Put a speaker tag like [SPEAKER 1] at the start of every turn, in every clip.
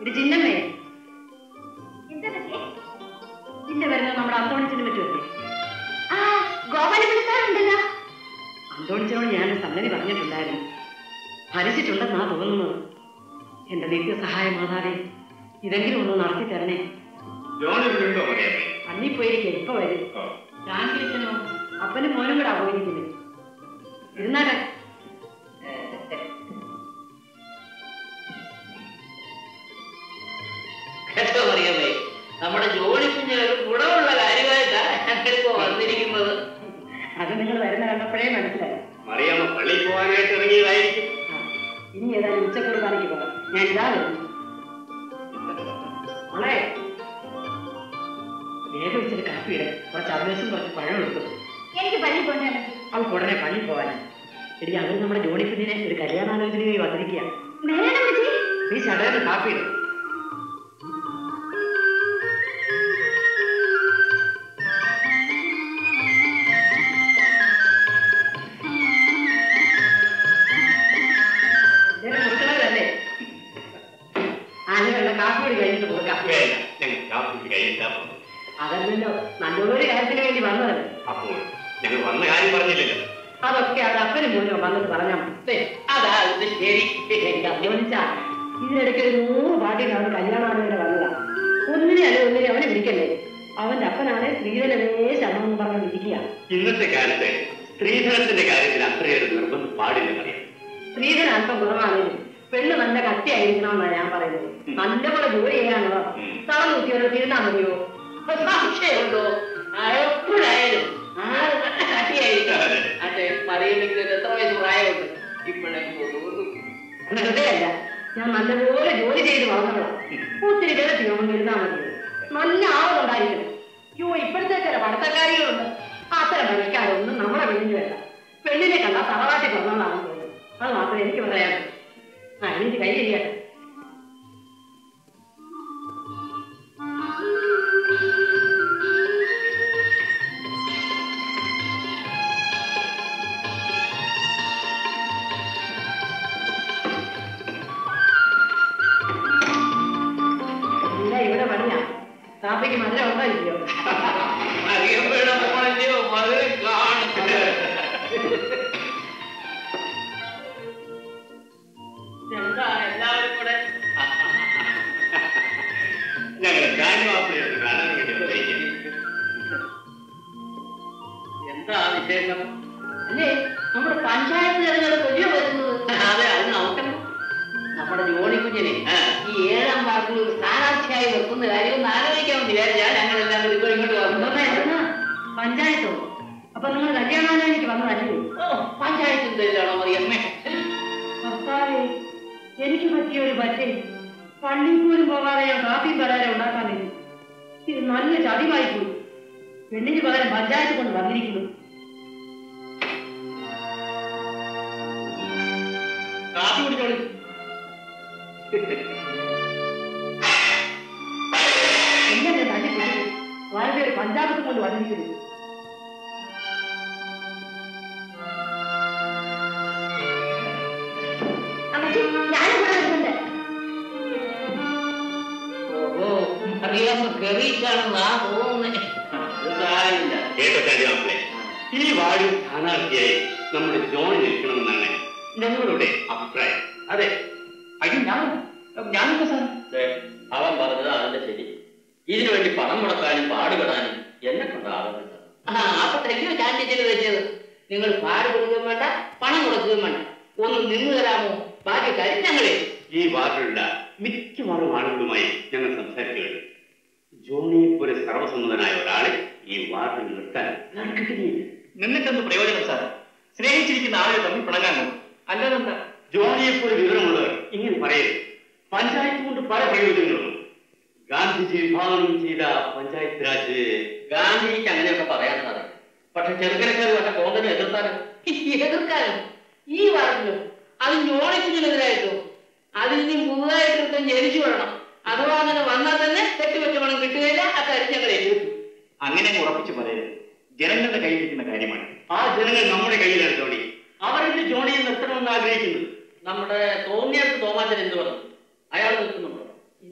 [SPEAKER 1] ഇത് ചിന്നമ്മേ
[SPEAKER 2] എന്താ പറ്റി
[SPEAKER 1] ചിന്ന വരുന്നത് നമ്മുടെ അന്തോണിച്ചിനെ പറ്റുമല്ലേ
[SPEAKER 2] ആ ഗോപാലപിടുത്താറുണ്ടല്ലോ
[SPEAKER 1] അന്തോണിച്ചനോട് ഞാൻ സംഗതി പറഞ്ഞിട്ടുണ്ടായിരുന്നു ഫലിച്ചിട്ടുണ്ടെന്നാ തോന്നുന്നത് എന്റെ നിത്യസഹായ മാതാവേ ഇതെങ്കിലും ഒന്ന് നടത്തി തരണേ
[SPEAKER 3] ജോണി ഇവിടെ ഉണ്ടോ മറിയാമേ
[SPEAKER 1] അന്നീ പോയിരിക്കെ ഇപ്പൊ വരും രാമകൃഷ്ണനോ അപ്പനും മോനും കൂടെ പോയിരിക്കുന്നത് ഇരുന്നാട്ടെ
[SPEAKER 4] കേട്ടോ അറിയാമേ നമ്മുടെ ജോലി കുഞ്ഞൊരു ഗുണമുള്ള കാര്യമായിട്ടാണ് ഞങ്ങളിപ്പോ വന്നിരിക്കുന്നത്
[SPEAKER 1] അത് നിങ്ങൾ വരുന്ന കണ്ടപ്പോഴേ മനസ്സിലായി
[SPEAKER 3] മറിയാമ്മ പള്ളിയിൽ പോകാനായിട്ട് ഇറങ്ങിയതായിരിക്കും
[SPEAKER 1] ആ, ഇനി ഏതായാലും ഉച്ചക്കുറുബാനയ്ക്ക് പോകാം ഞാൻ ഇതാ വരുന്നു മോളെ വേഗം വെച്ചിട്ട് കാപ്പി ഇട കുറച്ച് അഭ്യാസം കുറച്ച് പഴം എടുത്തു
[SPEAKER 2] എനിക്ക് പള്ളി കൊണ്ടേ
[SPEAKER 1] അവൾക്ക് ഉടനെ പള്ളി പോകാനാ എടി അവർ നമ്മുടെ ജോണി കുഞ്ഞിനെ ഒരു കല്യാണാലോചനയായി വന്നിരിക്കുക
[SPEAKER 2] വേണം പറ്റി
[SPEAKER 1] നീ ചടന്ന് കാപ്പി ഇടും മുറുക്കണവരല്ലേ ആദ്യം വേണ്ട കാപ്പി കൂടി കഴിഞ്ഞിട്ട് കൊടുക്കാം
[SPEAKER 3] വേണ്ട ഞങ്ങൾ കാപ്പിക്ക് കഴിഞ്ഞിട്ടാ പോകുന്നത്.
[SPEAKER 1] അതല്ലല്ലോ നല്ലൊരു കാര്യത്തിന് വേണ്ടി വന്നതല്ലേ
[SPEAKER 3] അപ്പോൾ ഞങ്ങൾ വന്ന കാര്യം പറഞ്ഞില്ലല്ലോ
[SPEAKER 1] അതൊക്കെ അത് അപ്പനും മോനും വന്നിട്ട് പറഞ്ഞാൽ മതി.
[SPEAKER 4] അതാ ഇത് ശരി
[SPEAKER 1] എനിക്ക് അഭിമാനിച്ചാ ഇതിനിടയ്ക്ക് ഒരു നൂറ് പാട്ടിന് അവൻ കല്യാണാലോചന വന്നതാ ഒന്നിനെ അല്ല ഒന്നിനെ അവനെ വിളിക്കണ്ടേ അവന്റെ അപ്പനാണ് സ്ത്രീധനമേ ശരണം എന്ന് പറഞ്ഞു ഇരിക്കുക
[SPEAKER 3] ഇന്നത്തെ കാലത്ത് സ്ത്രീധനത്തിന്റെ കാര്യത്തിൽ അത്രയേറെ നിർബന്ധം പാടില്ല മറിയാം
[SPEAKER 1] സ്ത്രീധനം അല്പം കുറവാണെങ്കിലും പെണ്ണ് നല്ല കട്ടിയായിരിക്കണമെന്നാണ് ഞാൻ പറയുന്നത് നല്ലപോലെ ജോലി ചെയ്യാനുള്ളോ തളം കുത്തിയോ തീർന്നാ മതിയോ
[SPEAKER 4] ഇപ്പൊ സംശയമുണ്ടോ ആ, എപ്പോഴായാലും ആറ് നല്ല കട്ടിയായിരിക്കും അതെ മറിയമ്മയ്ക്ക് എത്ര വയസ്സ് പ്രായമുണ്ട് ഇപ്പോഴെങ്കിലും തോന്നുന്നു
[SPEAKER 1] വെറുതെ അല്ല ഞാൻ നല്ലപോലെ ജോലി ചെയ്ത് വളർന്നവളാ ഒത്തിരി കിടത്തിയോ ഇരുന്നാ മതിയോ നല്ല ആളുണ്ടായിരിക്കണം അയ്യോ ഇപ്പോഴത്തെ ചില പഠിത്തക്കാരികളുണ്ട് അത്തരം പണിക്കാരൊന്നും നമ്മളെ വീട്ടിൽ വേണ്ട പെണ്ണിനെ കണ്ട തറവാട്ടി പറഞ്ഞോളാണെന്ന് തോന്നുന്നു അത് മാത്രമേ എനിക്ക് പറയാനുള്ളൂ ആ എനിക്ക് കൈ ചെയ്യാട്ടെ ഇല്ല ഇവിടെ പണിയാ കാപ്പിക്ക് മധുരം ഉണ്ടോ ഇല്ലയോ
[SPEAKER 4] മറിയമ്മയുടെ മോളല്ലയോ മധുരം കാണുന്നത് എന്താ എല്ലാവരും കൂടെ
[SPEAKER 3] ഞങ്ങൾ ഗാനമാപ്പിളയൊന്ന് കാണാൻ വേണ്ടി വന്നിരിക്കുന്നു
[SPEAKER 4] എന്താ വിശേഷം
[SPEAKER 1] അല്ലേ നമ്മുടെ പഞ്ചായത്ത് തെരഞ്ഞെടുപ്പ് വലിയ വരുന്നത്
[SPEAKER 4] അതെ അത് നോക്കണം നമ്മുടെ ജോണി കുഞ്ഞിനെ
[SPEAKER 3] ആ.
[SPEAKER 4] ഈ ഏഴാം വാർഡിൽ ഒരു സ്ഥാനാർത്ഥിയായി വെക്കുന്ന കാര്യം ഒന്ന് ആലോചിക്കാൻ വിചാരിച്ചാൽ ഞങ്ങളെല്ലാം കൂടി ഇപ്പോൾ ഇങ്ങോട്ട്
[SPEAKER 1] അമ്മ
[SPEAKER 4] വന്നു
[SPEAKER 1] എന്നാ പഞ്ചായത്തോ അപ്പൊ നിങ്ങൾ കല്യാണാലോചനയ്ക്ക് വന്നതല്ലേ
[SPEAKER 4] ഓ പഞ്ചായത്തിന്റെ ഇതാണോ മറിയമ്മേ
[SPEAKER 1] ഭർത്താവേ എനിക്ക് പറ്റിയ ഒരു പറ്റേ പള്ളിയിൽ പോലും പോകാതെ ഞാൻ കാപ്പി പരാരം ഉണ്ടാക്കാൻ വരും ഇത് നല്ല ചതിവായി പോയി പെണ്ണിന് പകരം പഞ്ചായത്ത് കൊണ്ട് വന്നിരിക്കുന്നു
[SPEAKER 4] കാപ്പി കുടിച്ചോളൂ
[SPEAKER 1] എന്നെ തല്ലി പിടിച്ചു വളരെ ഒരു പഞ്ചായത്ത് കൊണ്ട് വന്നിരിക്കുന്നു
[SPEAKER 2] അമ്മച്ചി ഞാനും കൂടെ വരുന്നുണ്ട്
[SPEAKER 4] ഓ മറിയമ്മ കെറിയിച്ചാണെന്നാ തോന്നുന്നേ അത് കാര്യമില്ല
[SPEAKER 3] കേട്ടോ ചാണ്ടിമാപ്പിളെ ഈ വാർഡിൽ സ്ഥാനാർത്ഥിയായി നമ്മുടെ ജോണി നിൽക്കണമെന്നാണ് ഞങ്ങളുടെ അഭിപ്രായം
[SPEAKER 4] അതെ അയ്യോ ഞാൻ ഞാനെന്താ സാർ
[SPEAKER 5] അവൻ പറഞ്ഞത് അതിന്റെ ശരി ഇതിനു വേണ്ടി പണം മുടക്കാനും പാടുപെടാനും എന്നെ കൊണ്ടാകുന്നില്ല
[SPEAKER 4] ആ അപ്പൊ തെക്കോ ചാണ്ടിച്ചിട്ട് വെച്ചത് നിങ്ങൾ പാട് കൊടുക്കുകയും വേണ്ട പണം കൊടുക്കുകയും വേണ്ട ഒന്ന് നിന്ന് തരാമോ ബാക്കി കാര്യം ഞങ്ങളെ
[SPEAKER 3] ഈ വാർഡിലുള്ള മിക്കവാറും ആളുകളുമായി ഞങ്ങൾ സംസാരിച്ചു കഴിഞ്ഞു ജോണിയെ പോലെ സർവസമ്മതനായ ഒരാളെ ഈ വാർഡിൽ നിർത്താൻ ഞങ്ങൾക്ക് കഴിയില്ല
[SPEAKER 5] നിന്നിട്ടെന്ത് പ്രയോജനം സാർ സ്നേഹിച്ചിരിക്കുന്ന ആളുകൾ തമ്മിൽ പിണങ്ങാനോ അല്ലാതെന്താ
[SPEAKER 3] ജോണിയെ പോലെ വിവരമുള്ളവർ ഇങ്ങനെ പറയരുത് പഞ്ചായത്ത് കൊണ്ട് പല പ്രയോജനങ്ങളുണ്ട് ഗാന്ധിജി വിഭാവനം ചെയ്ത പഞ്ചായത്ത് രാജ്
[SPEAKER 5] ഗാന്ധിജിക്ക് അങ്ങനെയൊക്കെ പറയാൻ സാറേ പക്ഷെ ചെറുക്കരക്കാർ വല്ല കോന്തനെ എതിർത്താലും
[SPEAKER 4] എതിർക്കാനും ഈ വാർഡിലും അത് ഞോണിക്കുന്നതിനെതിരായിട്ടോ അതിൽ നിന്ന് പുതുതായിട്ട് ജനിച്ചു വരണം അഥവാ അങ്ങനെ വന്നാൽ തന്നെ തെറ്റുപറ്റ പണം കിട്ടുകയില്ല അക്കാര്യം ഞങ്ങൾ എതിർക്കും
[SPEAKER 5] അങ്ങനെ അങ്ങ് ഉറപ്പിച്ചു പറയരുത് ജനങ്ങളുടെ കയ്യിലിരിക്കുന്ന കാര്യമാണ്
[SPEAKER 3] ആ ജനങ്ങൾ നമ്മുടെ കയ്യിലാണ് ജോണി അവരെന്റെ ജോണിയെ നിർത്തണമെന്ന് ആഗ്രഹിക്കുന്നത്
[SPEAKER 5] നമ്മുടെ തോന്നിയടുത്ത് തോമാച്ചൻ എന്ത് പറഞ്ഞു അയാൾ നിൽക്കുന്നുണ്ടോ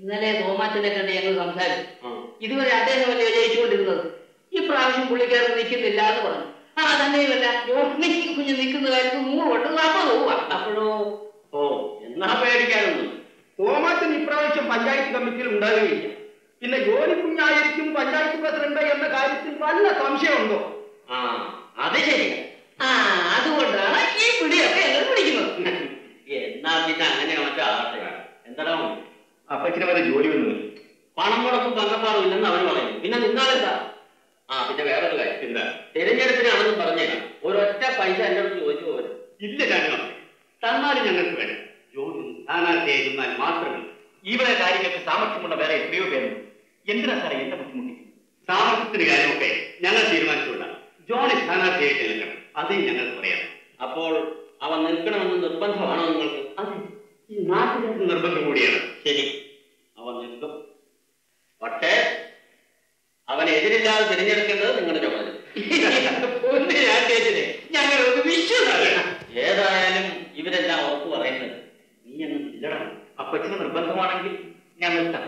[SPEAKER 4] ഇന്നലെ തോമാച്ചനെ കണ്ട് ഞങ്ങൾ സംസാരിച്ചു ഇതുവരെ അദ്ദേഹമല്ലേ ജയിച്ചുകൊണ്ടിരുന്നത് ഈ പ്രാവശ്യം പുള്ളിക്കാരൻ നിൽക്കുന്നില്ല എന്ന് പറഞ്ഞു ആ തന്നെയുമല്ല ജോണി കുഞ്ഞ് നിൽക്കുന്ന കാര്യത്തിൽ നൂറ് വട്ട് നാൽപ്പത് പോവാ
[SPEAKER 5] അപ്പോഴോ ഓ എന്നാ പേടിക്കാനൊന്നും
[SPEAKER 6] തോമാച്ചൻ ഇപ്രാവശ്യം പഞ്ചായത്ത് കമ്മിറ്റിയിൽ ഉണ്ടാകുകയില്ല പിന്നെ ജോലി കുഞ്ഞായിരിക്കും പഞ്ചായത്ത് പ്രസിഡന്റ് എന്ന കാര്യത്തിൽ വല്ല സംശയമുണ്ടോ
[SPEAKER 5] ആ അത് ശരിയാ
[SPEAKER 4] ആ അതുകൊണ്ടാണ് ഈ പിടിയൊക്കെ ഞങ്ങൾ പിടിക്കുന്നത്
[SPEAKER 5] എന്നാ പിന്നെ അങ്ങനെ മറ്റോ ആകട്ടെ എന്താടാ മോനെ?
[SPEAKER 6] അപ്പച്ചിന് വരെ ജോലി ഒന്നും
[SPEAKER 5] പണം മുടക്കും തങ്കപ്പാറും ഇല്ലെന്ന് അവന് പറയുന്നു പിന്നെ നിന്നാലെന്താ ആ പിന്നെ വേറൊരു കാര്യം
[SPEAKER 3] എന്താ
[SPEAKER 5] തിരഞ്ഞെടുപ്പിനാണെന്നും പറഞ്ഞേക്കാം ഒരൊറ്റ പൈസ എന്റെ അടുത്ത് ചോദിച്ചു പോരും
[SPEAKER 3] ഇല്ല ചാനോ തന്നാലും ഞങ്ങൾക്ക് വേണം ജോലി ഒന്ന് സ്ഥാനാർത്ഥിയായി നിന്നാൽ മാത്രമേ
[SPEAKER 6] ഇവിടെ കാര്യങ്ങൾക്ക് സാമർഥ്യമുള്ള വേറെ എത്രയോ പേരുണ്ട് എന്തിനാ സാറേ എന്നെ ബുദ്ധിമുട്ടിക്കും
[SPEAKER 3] സാമർത്ഥ്യത്തിന്റെ കാര്യമൊക്കെ ഞങ്ങൾ തീരുമാനിച്ചുകൊള്ളാം ജോണി സ്ഥാനാർത്ഥിയായിട്ട് നിൽക്കണം അതേ ഞങ്ങൾക്ക് പറയാം
[SPEAKER 5] അപ്പോൾ അവൻ നിൽക്കണമെന്ന് നിർബന്ധമാണോ നിങ്ങൾക്ക്
[SPEAKER 3] അതെ ഈ നാട്ടുകാർക്ക് നിർബന്ധം കൂടിയാണ്
[SPEAKER 5] ശരി അവൻ നിൽക്കും പക്ഷേ അവനെ എതിരില്ലാതെ തിരഞ്ഞെടുക്കേണ്ടത് നിങ്ങളുടെ ചുമതല
[SPEAKER 4] ഒന്ന് രാജേഷിനെ ഞങ്ങളൊന്ന് വിശ്വസിക്കണം
[SPEAKER 5] ഏതായാലും ഇവരെല്ലാം ഉറപ്പ് പറയുന്നത് നീ അങ്ങ് ഇല്ലടാ
[SPEAKER 6] അപ്പച്ചിന് നിർബന്ധമാണെങ്കിൽ ഞാൻ നിർത്താം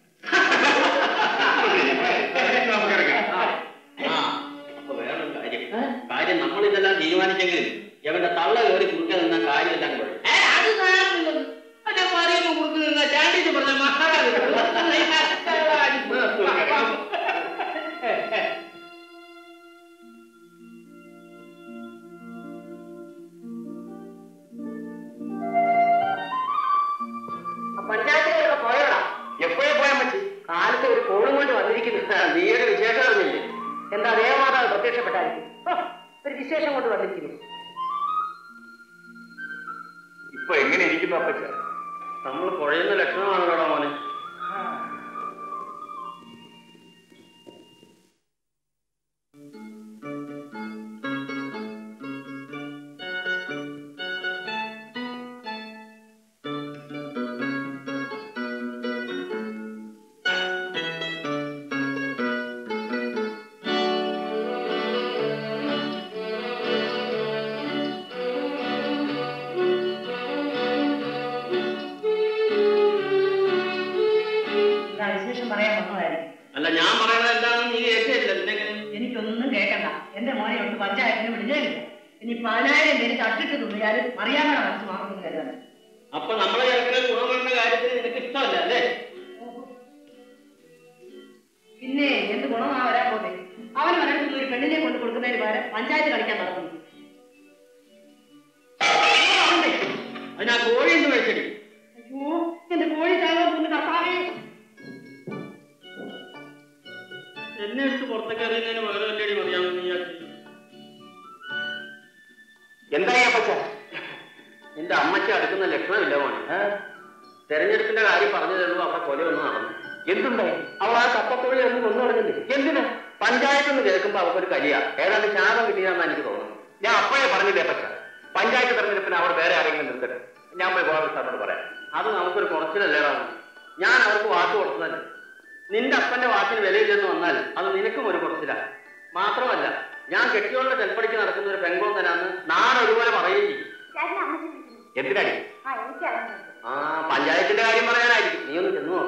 [SPEAKER 3] നമുക്കിറങ്ങാം
[SPEAKER 5] ആ അപ്പൊ വേറൊരു കാര്യം കാര്യം നമ്മൾ ഇതെല്ലാം തീരുമാനിച്ചെങ്കിലും എവന്റെ തള്ള കയറി കുറുക്കെ നിന്ന കാര്യമെല്ലാം കുഴപ്പം
[SPEAKER 4] ഏ, അത് സാരമില്ലെന്ന്. അതെ, പറയുമ്പോ കൊടുത്തു നിന്നാ ചാണ്ടിച്ച് പറഞ്ഞ മഹാരാജ
[SPEAKER 1] പഞ്ചായത്തുകളൊക്കെ പോയോടാ
[SPEAKER 6] എപ്പോഴേ പോയാൻ പറ്റി
[SPEAKER 1] കാലത്ത് ഒരു കോളും കൊണ്ട് വന്നിരിക്കുന്നു
[SPEAKER 5] നീ ഒരു വിശേഷം അറിഞ്ഞില്ലേ
[SPEAKER 1] എന്താ ദേവമാതാവ് പ്രത്യക്ഷപ്പെട്ടായിരിക്കും ഹോ, ഒരു വിശേഷം കൊണ്ട് വന്നിരിക്കുന്നു
[SPEAKER 6] ഇപ്പൊ എങ്ങനെ ഇരിക്കുന്നു അപ്പച്ച
[SPEAKER 5] നമ്മൾ കുഴയുന്ന ലക്ഷണമാണല്ലോടാ മോനെ
[SPEAKER 1] എന്താ വിശേഷം പറയാൻ വന്നതായിരിക്കും
[SPEAKER 5] അല്ല ഞാൻ പറയണത് എന്താണെന്ന് നീ കേട്ടില്ല പിന്നെ
[SPEAKER 1] എനിക്കൊന്നും കേൾക്കണ്ട എന്റെ മോനെ ഒട്ട് പഞ്ചായത്തിന് വിടുകയില്ല ഇനി പതിനായിരം പേര് തട്ടിട്ട് തുണിയാലും അറിയാമോ മനസ്സ് മാറുന്നു കരുതാണ്
[SPEAKER 5] അപ്പൊ നമ്മളെ ചെറുക്കനെ ഗുണം വേണ്ട കാര്യത്തിന് നിനക്ക് ഇഷ്ടമല്ല അല്ലേ
[SPEAKER 1] പിന്നെ എന്ത് ഗുണമാ വരാൻ പോന്നെ അവന് മനസ്സിൽ ഒരു പെണ്ണിനെ കൊണ്ട് കൊടുക്കുന്നതിന് പകരം പഞ്ചായത്ത് കളിക്കാൻ നടക്കുന്നു
[SPEAKER 5] അതിനാ കോഴി എന്ന് വെച്ചടി
[SPEAKER 1] അയ്യോ എന്റെ കോഴി ചാകാൻ പോകുന്ന കർത്താവേ
[SPEAKER 5] എന്നെ എടുത്ത് പുറത്തേക്ക് അറിയുന്നതിന് പകരം അല്ലേടി പറയാമെന്ന് നീ ആക്കി
[SPEAKER 6] എന്തായി അപ്പച്ച
[SPEAKER 5] നിന്റെ അമ്മയ്ക്ക് അടുക്കുന്ന ലക്ഷണമില്ല മോനെ തെരഞ്ഞെടുപ്പിന്റെ കാര്യം പറഞ്ഞതേ ഉള്ളൂ അവിടെ കൊലയൊന്നും നടന്നു
[SPEAKER 6] എന്തുണ്ടായി
[SPEAKER 5] അവൾ ആ കപ്പത്തോഴി ഒന്ന് കൊന്നു കളഞ്ഞില്ലേ
[SPEAKER 6] എന്തിനാ
[SPEAKER 5] പഞ്ചായത്ത് നിന്ന് കേൾക്കുമ്പോ അവൾക്കൊരു കരിയ ഏതാണ്ട് ശാപം കിട്ടിയാന്ന് എനിക്ക് തോന്നുന്നു
[SPEAKER 6] ഞാൻ അപ്പോഴേ പറഞ്ഞില്ലേ അപ്പച്ച പഞ്ചായത്ത് തെരഞ്ഞെടുപ്പിന് അവർ വേറെ ആരെങ്കിലും നിർത്തട്ടെ ഞാൻ പോയി ഗോപാൽ സാറിനോട് പറയാം
[SPEAKER 5] അത് നമുക്കൊരു കുറച്ചിലല്ലേടാ ഞാൻ അവർക്ക് വാക്ക് കൊടുത്തതല്ലേ നിന്റെ അപ്പന്റെ വാക്കിന് വിലയില്ലെന്ന് വന്നാൽ അത് നിനക്കും ഒരു കുറച്ചില്ല മാത്രമല്ല ഞാൻ കെട്ടിയോളുടെ ചെൽപ്പടിക്ക് നടക്കുന്ന ഒരു പെങ്കോന്തനാന്ന് നാട് ഒരുപോലെ പറയുകയും ചെയ്യും
[SPEAKER 2] ചേട്ടനെ അമ്മച്ചി വിളിക്കുന്നു
[SPEAKER 6] എന്തിനാടി
[SPEAKER 2] ആ എനിക്കറിയാം
[SPEAKER 5] ആ പഞ്ചായത്തിന്റെ കാര്യം പറയാനായിരിക്കും നീ ഒന്ന് ചെന്നു